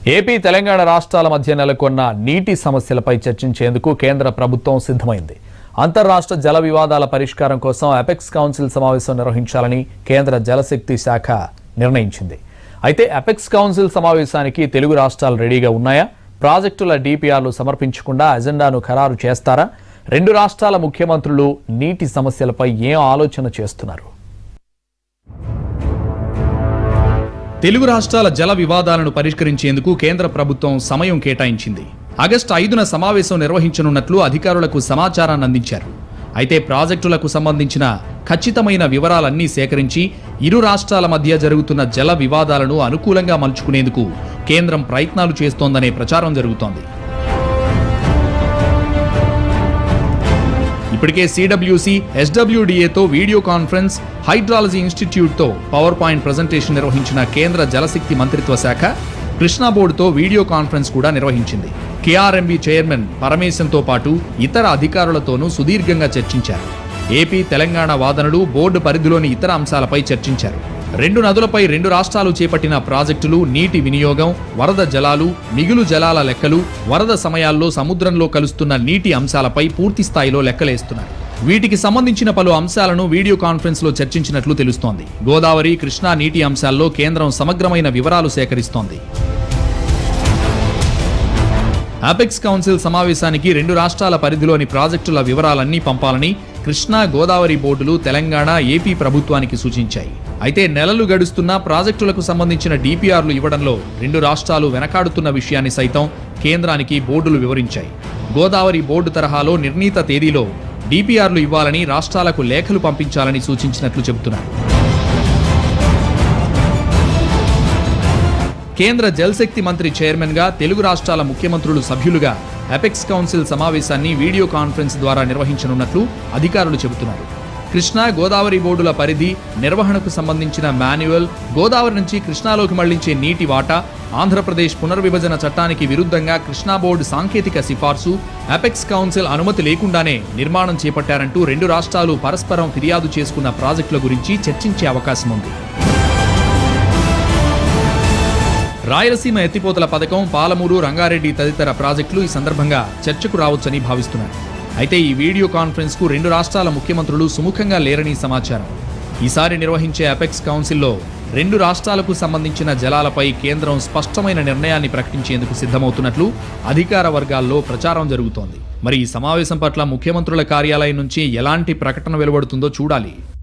AP Telangana రాష్ట్రాల మధ్య నెలకొన్న నీటి సమస్యలపై చర్చించేందుకు కేంద్ర ప్రభుత్వం సిద్ధమైంది అంతర్రాష్ట్ర జల వివాదాల పరిష్కారం కోసం అపెక్స్ కౌన్సిల్ సమావేశం నిర్వహించాలని కేంద్ర జలశక్తి శాఖ నిర్ణయించింది అయితే అపెక్స్ కౌన్సిల్ సమావేశానికి తెలుగు రాష్ట్రాలు రెడీగా ఉన్నాయా ప్రాజెక్టుల డిపిఆర్లు సమర్పించకుండా అజెండాను ఖరారు చేస్తారా రెండు రాష్ట్రాల ముఖ్యమంత్రులు నీటి సమస్యలపై ఏం ఆలోచన చేస్తున్నారు తెలుగు రాష్ట్రాల జల వివాదాలను పరిష్కరించేందుకు కేంద్ర ప్రభుత్వం సమయం కేటాయించింది ఆగస్టు ఐదున సమావేశం నిర్వహించనున్నట్లు అధికారులకు సమాచారాన్ని అందించారు అయితే ప్రాజెక్టులకు సంబంధించిన ఖచ్చితమైన వివరాలన్నీ సేకరించి ఇరు రాష్ట్రాల మధ్య జరుగుతున్న జల వివాదాలను అనుకూలంగా మలుచుకునేందుకు కేంద్రం ప్రయత్నాలు చేస్తోందనే ప్రచారం జరుగుతోంది ఇప్పటికే సిడబ్ల్యూసి ఎస్డబ్ల్యూడిఏతో వీడియో కాన్ఫరెన్స్ హైడ్రాలజీ ఇన్స్టిట్యూట్తో పవర్ పాయింట్ ప్రజెంటేషన్ నిర్వహించిన కేంద్ర జలశక్తి మంత్రిత్వ శాఖ కృష్ణా బోర్డుతో వీడియో కాన్ఫరెన్స్ కూడా నిర్వహించింది కేఆర్ఎంబి చైర్మన్ పరమేశంతో పాటు ఇతర అధికారులతోనూ సుదీర్ఘంగా చర్చించారు ఏపీ తెలంగాణ వాదనలు బోర్డు పరిధిలోని ఇతర అంశాలపై చర్చించారు రెండు నదులపై రెండు రాష్ట్రాలు చేపట్టిన ప్రాజెక్టులు నీటి వినియోగం వరద జలాలు మిగులు జలాల లెక్కలు వరద సమయాల్లో సముద్రంలో కలుస్తున్న నీటి అంశాలపై పూర్తి స్థాయిలో లెక్కలేస్తున్నారు వీటికి సంబంధించిన పలు అంశాలను వీడియో కాన్ఫరెన్స్ లో చర్చించినట్లు తెలుస్తోంది గోదావరి కృష్ణా నీటి అంశాల్లో కేంద్రం సమగ్రమైన వివరాలు సేకరిస్తోంది అపెక్స్ కౌన్సిల్ సమావేశానికి రెండు రాష్ట్రాల పరిధిలోని ప్రాజెక్టుల వివరాలన్నీ పంపాలని కృష్ణా గోదావరి బోర్డులు తెలంగాణ ఏపీ ప్రభుత్వానికి సూచించాయి అయితే నెలలు గడుస్తున్నా ప్రాజెక్టులకు సంబంధించిన డిపిఆర్లు ఇవ్వడంలో రెండు రాష్ట్రాలు వెనకాడుతున్న విషయాన్ని సైతం కేంద్రానికి బోర్డులు వివరించాయి గోదావరి బోర్డు తరహాలో నిర్ణీత తేదీలో డిపిఆర్లు ఇవ్వాలని రాష్ట్రాలకు లేఖలు పంపించాలని సూచించినట్లు చెబుతున్నారు కేంద్ర జలశక్తి మంత్రి చైర్మన్ గా తెలుగు రాష్ట్రాల ముఖ్యమంత్రులు సభ్యులుగా అపెక్స్ కౌన్సిల్ సమావేశాన్ని వీడియో కాన్ఫరెన్స్ ద్వారా నిర్వహించనున్నట్లు అధికారులు చెబుతున్నారు కృష్ణా గోదావరి బోర్డుల పరిధి నిర్వహణకు సంబంధించిన మాన్యువల్ గోదావరి నుంచి కృష్ణాలోకి మళ్లించే నీటి వాటా ఆంధ్రప్రదేశ్ పునర్విభజన చట్టానికి విరుద్ధంగా కృష్ణా బోర్డు సాంకేతిక సిఫార్సు అపెక్స్ కౌన్సిల్ అనుమతి లేకుండానే నిర్మాణం చేపట్టారంటూ రెండు రాష్ట్రాలు పరస్పరం ఫిర్యాదు చేసుకున్న ప్రాజెక్టుల గురించి చర్చించే అవకాశం ఉంది రాయలసీమ ఎత్తిపోతల పథకం పాలమూరు రంగారెడ్డి తదితర ప్రాజెక్టులు ఈ సందర్భంగా చర్చకు రావచ్చని భావిస్తున్నారు అయితే ఈ వీడియో కాన్ఫరెన్స్ కు రెండు రాష్ట్రాల ముఖ్యమంత్రులు సుముఖంగా లేరని సమాచారం ఈసారి నిర్వహించే అపెక్స్ కౌన్సిల్లో రెండు రాష్ట్రాలకు సంబంధించిన జలాలపై కేంద్రం స్పష్టమైన నిర్ణయాన్ని ప్రకటించేందుకు సిద్ధమవుతున్నట్లు అధికార వర్గాల్లో ప్రచారం జరుగుతోంది మరి ఈ సమావేశం పట్ల ముఖ్యమంత్రుల కార్యాలయం నుంచి ఎలాంటి ప్రకటన వెలువడుతుందో చూడాలి